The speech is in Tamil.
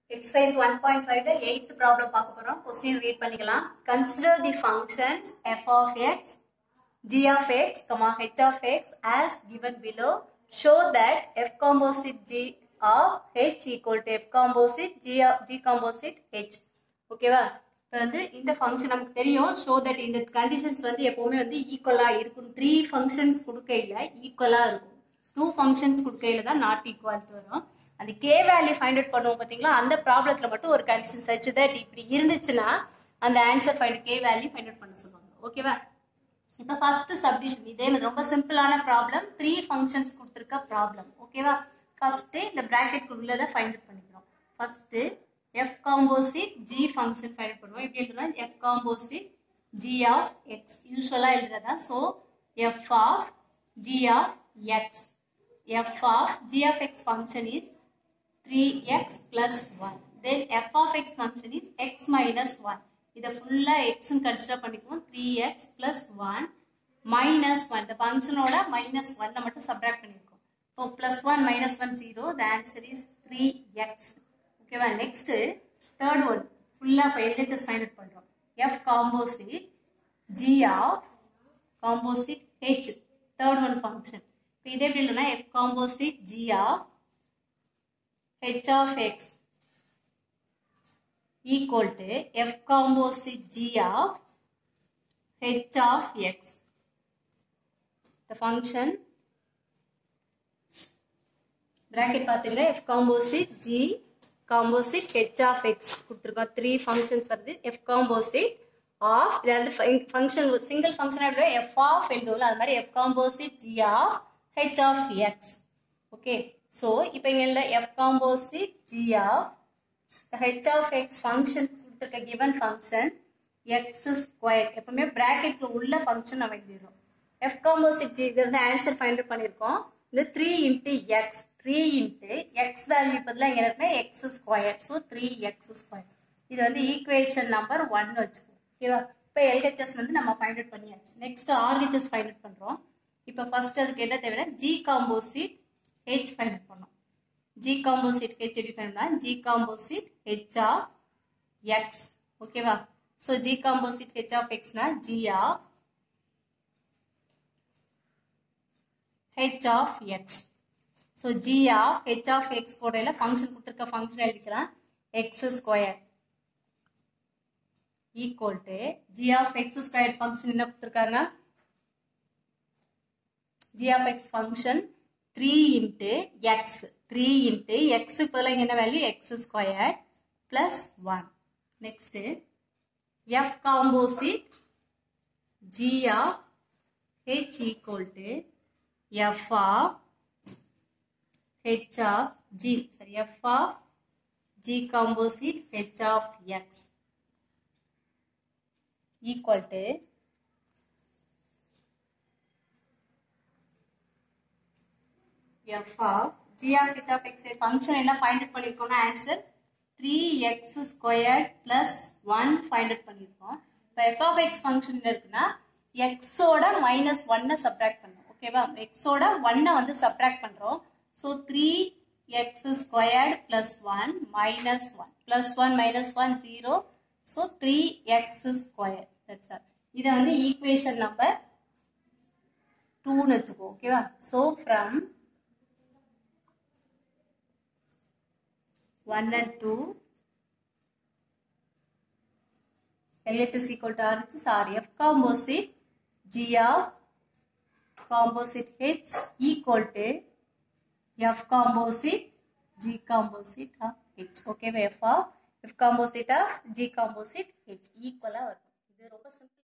எக்ஸசைஸ் ஒன் பாயிண்ட் ஃபைவ்ல எயித்து ப்ராப்ளம் பார்க்க போறோம் கொஸ்டின் ரீட் பண்ணிக்கலாம் consider the functions f of x g of x, comma h of x as given below. Show that f composite g of h equal to f composite g of g composite h. ஓகேவா இப்போ வந்து இந்த ஃபங்க்ஷன் நமக்கு தெரியும் ஷோ தட் இந்த கண்டிஷன்ஸ் வந்து எப்போவுமே வந்து ஈக்குவலாக இருக்கும் த்ரீ ஃபங்க்ஷன்ஸ் கொடுக்கையில் ஈக்குவலாக இருக்கும் டூ ஃபங்க்ஷன்ஸ் கொடுக்கையில் தான் நாட் ஈக்குவாலிட்டி வரும் அந்த கே வேல்யூ ஃபைண்ட் அவுட் பண்ணுவோம் பார்த்தீங்களா அந்த ப்ராப்ளத்தில் மட்டும் ஒரு கண்டிஷன் சச்சு தட் இப்படி இருந்துச்சுன்னா அந்த answer find k value find out பண்ண சொல்லுவாங்க ஓகேவா இப்போ ஃபர்ஸ்ட் சப்டிஷன் இதே மாதிரி ரொம்ப சிம்பிளான ப்ராப்ளம் த்ரீ ஃபங்க்ஷன்ஸ் கொடுத்துருக்க ப்ராப்ளம் ஓகேவா ஃபர்ஸ்ட் இந்த பிராக்கெட் உள்ளதை ஃபைண்ட் அவுட் பண்ணிக்கிறோம் first f composite g function find out பண்ணுவோம் எப்படி எழுதுறோம் f composite g of x யூஸ்வலாக எழுதுறதா so f of g of x f of g of x function is three x plus one then f of x function is x minus one இதை ஃபுல்லாக எக்ஸ்ன்னு கன்சிடர் பண்ணிக்குவோம் three x plus one minus one இந்த ஃபங்க்ஷனோட மைனஸ் ஒன்னை மட்டும் சப்ராக்ட் பண்ணியிருக்கோம் இப்போ plus one minus one zero the answer is three x ஓகேவா நெக்ஸ்ட்டு தேர்ட் ஒன் ஃபுல்லாக இப்போ எல்ஹெச்எஸ் ஃபைண்ட் அவுட் பண்ணுறோம் f composite g of composite h third one function இப்போ இதே எப்படி இல்லைன்னா f composite g of h of x equal to f composite g of h of x. The function bracket பார்த்துங்க f composite g composite h of x கொடுத்துருக்கோம் த்ரீ ஃபங்க்ஷன்ஸ் வருது f composite of இது வந்து ஃபங்க்ஷன் சிங்கிள் ஃபங்க்ஷன் எழுதுவோம் f of எழுதுவோம்ல அது மாதிரி f composite g of h of x okay so இப்போ இங்கே f composite g of the h of x function கொடுத்துருக்க given function x square எப்பவுமே bracketல உள்ள function நம்ம எழுதிடுறோம் f composite g இது வந்து ஆன்சர் ஃபைண்ட் அவுட் பண்ணியிருக்கோம் இது three into x three into x value பதிலாக இங்கே இருக்குன்னா x square so three x square இது வந்து ஈக்குவேஷன் நம்பர் ஒன் வச்சுக்கோம் ஓகேவா இப்போ எல்ஹெச்எஸ் வந்து நம்ம ஃபைண்ட் அவுட் பண்ணியாச்சு நெக்ஸ்ட் ஆர்ஹெச்எஸ் ஃபைண்ட் அவுட் பண்ணுறோம் இப்போ ஃபர்ஸ்ட் அதுக்கு என்ன தேவைன்னா g composite h find out பண்ணோம் G composite H எப்படி பண்ணலாம் G composite H of X ஓகேவா so G composite H of X னா G of H of X so G of H of X போடையில ஃபங்க்ஷன் கொடுத்துருக்க ஃபங்க்ஷன் எழுதிக்கலாம் X square equal to G of X square function என்ன கொடுத்துருக்காங்க G of X function three into x three into எக்ஸுக்கு பதிலாக என்ன value x square plus one next f composite g of h equal to f of h of g சரி f of g composite h of x equal to f of g of h of x function என்ன ஃபைண்ட் அவுட் பண்ணியிருக்கோம்னா answer three x square plus one find out பண்ணியிருக்கோம் இப்போ எஃப் ஆஃப் எக்ஸ் ஃபங்க்ஷன் இருக்குன்னா எக்ஸோட மைனஸ் ஒன்னை சப்ராக்ட் பண்ணோம் ஓகேவா எக்ஸோட ஒன்னை வந்து சப்ராக்ட் பண்ணுறோம் so three x squared plus one minus one plus one minus one zero so three x square that's all இதை வந்து ஈக்குவேஷன் நம்பர் டூன்னு வச்சுக்கோ ஓகேவா so from 1 and 2 LHS equal to RHS or F composite G of composite H equal to F composite G composite of H. Okay, F of F composite of G composite H equal வருது இது ரொம்ப simple